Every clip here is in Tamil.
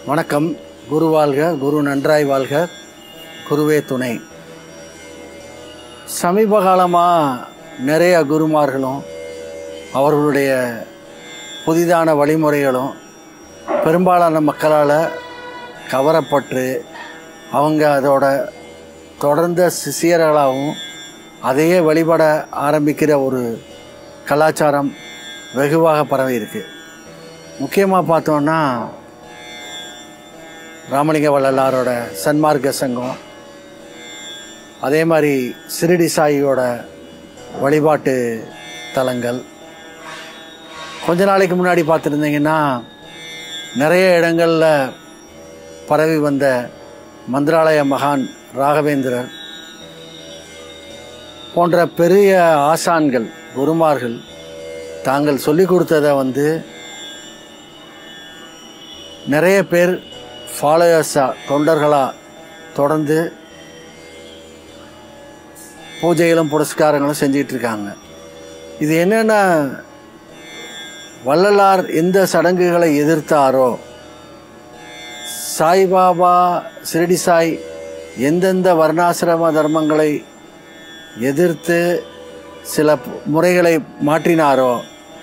வணக்கம் குரு வாழ்க குரு நன்றாய் வாழ்க குருவே துணை சமீப காலமாக நிறைய குருமார்களும் அவர்களுடைய புதிதான வழிமுறைகளும் பெரும்பாலான மக்களால் கவரப்பட்டு அவங்க அதோட தொடர்ந்த சிஷியர்களாகவும் அதையே வழிபட ஆரம்பிக்கிற ஒரு கலாச்சாரம் வெகுவாக பரவி இருக்கு முக்கியமாக பார்த்தோன்னா ராமலிங்க வள்ளலாரோட சன்மார்க்க சங்கம் அதே மாதிரி சிறுடி சாயியோட வழிபாட்டு தலங்கள் கொஞ்ச நாளைக்கு முன்னாடி பார்த்துருந்தீங்கன்னா நிறைய இடங்களில் பரவி வந்த மந்திராலய மகான் ராகவேந்திரர் போன்ற பெரிய ஆசான்கள் குருமார்கள் தாங்கள் சொல்லிக் கொடுத்ததை வந்து நிறைய பேர் ஃபாலோயர்ஸாக தொண்டர்களாக தொடர்ந்து பூஜைகளும் புரஸ்காரங்களும் செஞ்சிட்டு இருக்காங்க இது என்னென்னா வள்ளலார் எந்த சடங்குகளை எதிர்த்தாரோ சாய்பாபா சிரடி சாய் எந்தெந்த வர்ணாசிரம தர்மங்களை எதிர்த்து சில பு- முறைகளை மாற்றினாரோ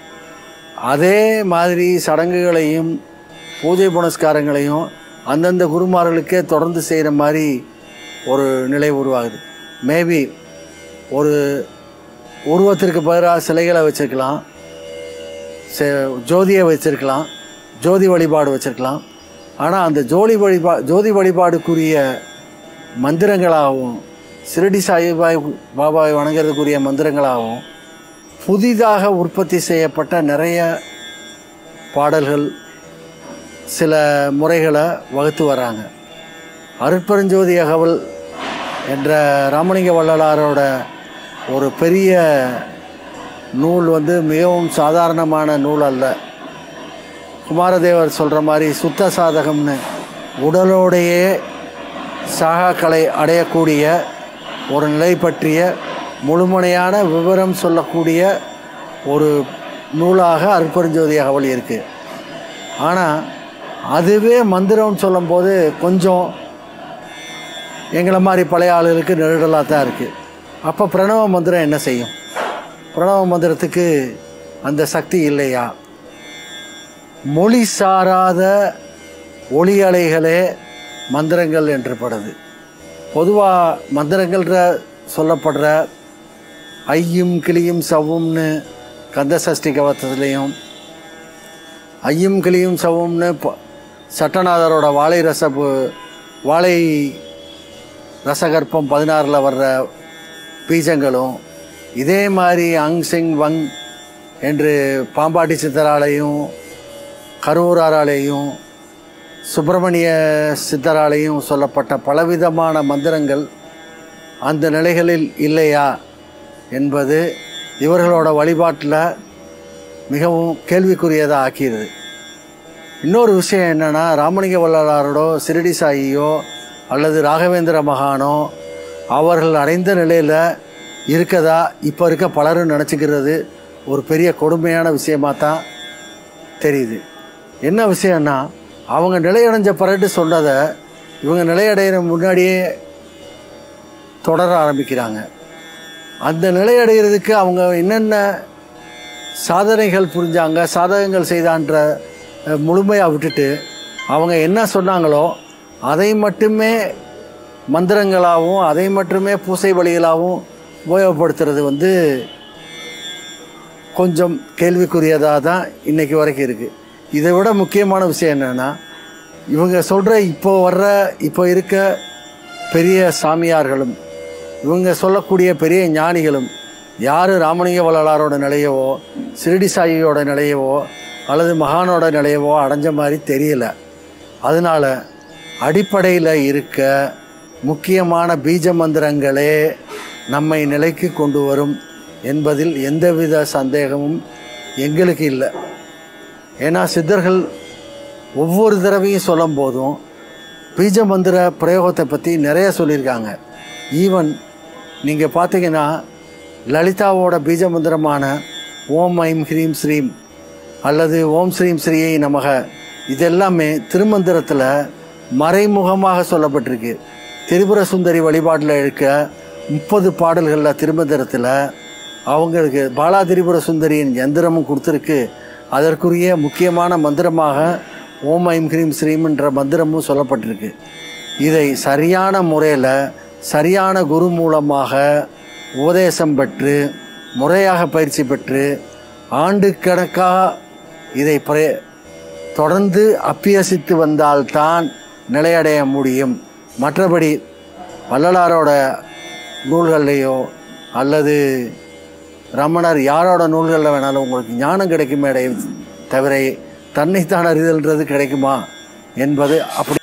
அதே மாதிரி சடங்குகளையும் பூஜை புனஸ்காரங்களையும் அந்தந்த குருமார்களுக்கே தொடர்ந்து செய்கிற மாதிரி ஒரு நிலை உருவாகுது மேபி ஒரு உருவத்திற்கு பதிலாக சிலைகளை வச்சுருக்கலாம் செ- ஜோதியை வச்சிருக்கலாம் ஜோதி வழிபாடு வச்சிருக்கலாம் ஆனால் அந்த ஜோதி வழிபா ஜோதி வழிபாடுக்குரிய மந்திரங்களாகவும் சிரடி சாயிபாய் பாபாவை வணங்குறதுக்குரிய மந்திரங்களாகவும் புதிதாக உற்பத்தி செய்யப்பட்ட நிறைய பாடல்கள் சில முறைகளை வகுத்து வர்றாங்க அருட்பெருஞ்சோதி அகவல் என்ற ராமலிங்க வள்ளலாரோட ஒரு பெரிய நூல் வந்து மிகவும் சாதாரணமான நூல் அல்ல குமாரதேவர் சொல்கிற மாதிரி சுத்த சாதகம்னு உடலோடையே சாகாக்களை அடையக்கூடிய ஒரு நிலை பற்றிய முழுமையான விவரம் சொல்லக்கூடிய ஒரு நூலாக அருட்பெருஞ்சோதி அகவல் இருக்குது ஆனால் அதுவே மந்திரம்னு சொல்லும்போது கொஞ்சம் எங்களை மாதிரி பழைய ஆளுகளுக்கு நெருடலாக தான் இருக்குது அப்போ பிரணவ மந்திரம் என்ன செய்யும் பிரணவ மந்திரத்துக்கு அந்த சக்தி இல்லையா மொழி சாராத ஒளி அலைகளே மந்திரங்கள் என்று படுது பொதுவாக மந்திரங்கள்ன்ற சொல்லப்படுற ஐயும் கிளியும் சவ்வும்னு கந்த சஷ்டி கவத்தத்துலேயும் ஐயும் கிளியும் சவ்வும்னு ப- சட்டநாதரோட வாழை ரசப்பு வாழை ரசகற்பம் பதினாறில் வர்ற பீஜங்களும் இதே மாதிரி அங் சிங் வங் என்று பாம்பாட்டி சித்தராலையும் கரூராராலேயும் சுப்பிரமணிய சித்தராலையும் சொல்லப்பட்ட பலவிதமான மந்திரங்கள் அந்த நிலைகளில் இல்லையா என்பது இவர்களோட வழிபாட்டில் மிகவும் கேள்விக்குரியதாக ஆக்கியது இன்னொரு விஷயம் என்னென்னா ராமலிங்க வள்ளலாரோடோ சிரடி சாயியோ அல்லது ராகவேந்திர மகானோ அவர்கள் அடைந்த நிலையில் இருக்கதா இப்போ இருக்க பலரும் நினச்சிக்கிறது ஒரு பெரிய கொடுமையான விஷயமாக தான் தெரியுது என்ன விஷயம்னா அவங்க நிலையடைஞ்ச பிறகு சொன்னதை இவங்க நிலையடைகிற முன்னாடியே தொடர ஆரம்பிக்கிறாங்க அந்த நிலையடைகிறதுக்கு அவங்க என்னென்ன சாதனைகள் புரிஞ்சாங்க சாதகங்கள் செய்தான்ற அஹ், முழுமையாக விட்டுட்டு அவங்க என்ன சொன்னாங்களோ அதை மட்டுமே மந்திரங்களாகவும் அதை மட்டுமே பூசை வழிகளாகவும் உபயோகப்படுத்துறது வந்து கொஞ்சம் கேள்விக்குரியதாக தான் இன்றைக்கி வரைக்கும் இருக்குது இதை விட முக்கியமான விஷயம் என்னென்னா இவங்க சொல்கிற இப்போ வர்ற இப்போ இருக்க பெரிய சாமியார்களும் இவங்க சொல்லக்கூடிய பெரிய ஞானிகளும் யார் ராமலிங்க வள்ளலாரோட நிலையவோ சிறுடி சாயியோட நிலையவோ அல்லது மகானோட நிலையவோ அடைஞ்ச மாதிரி தெரியல அதனால் அடிப்படையில் இருக்க முக்கியமான பீஜ மந்திரங்களே நம்மை நிலைக்கு கொண்டு வரும் என்பதில் எந்தவித சந்தேகமும் எங்களுக்கு இல்லை ஏன்னா சித்தர்கள் ஒவ்வொரு தடவையும் சொல்லும் போதும் பீஜ மந்திர பிரயோகத்தை பற்றி நிறைய சொல்லியிருக்காங்க ஈவன் நீங்கள் பார்த்தீங்கன்னா லலிதாவோட பீஜ மந்திரமான ஓம் ஐம் ஹ்ரீம் ஸ்ரீம் அல்லது ஓம் ஸ்ரீம் ஸ்ரீயை நமக இதெல்லாமே திருமந்திரத்தில் மறைமுகமாக சொல்லப்பட்டிருக்கு திரிபுர சுந்தரி வழிபாட்டில் இருக்க முப்பது பாடல்களில் திருமந்திரத்தில் அவங்களுக்கு பாலா திரிபுர சுந்தரியின் எந்திரமும் கொடுத்துருக்கு அதற்குரிய முக்கியமான மந்திரமாக ஓம் ஐம் ஹ்ரீம் ஸ்ரீம்ன்ற மந்திரமும் சொல்லப்பட்டிருக்கு இதை சரியான முறையில் சரியான குரு மூலமாக உபதேசம் பெற்று முறையாக பயிற்சி பெற்று ஆண்டுக்கணக்காக இதை பிரே தொடர்ந்து அப்பியசித்து வந்தால்தான் நிலையடைய முடியும் மற்றபடி வள்ளலாரோட நூல்கள்லையோ அல்லது ரமணர் யாரோட நூல்களில் வேணாலும் உங்களுக்கு ஞானம் கிடைக்குமே தவிர தன்னைத்தான் அறிதல்ன்றது கிடைக்குமா என்பது அப்படி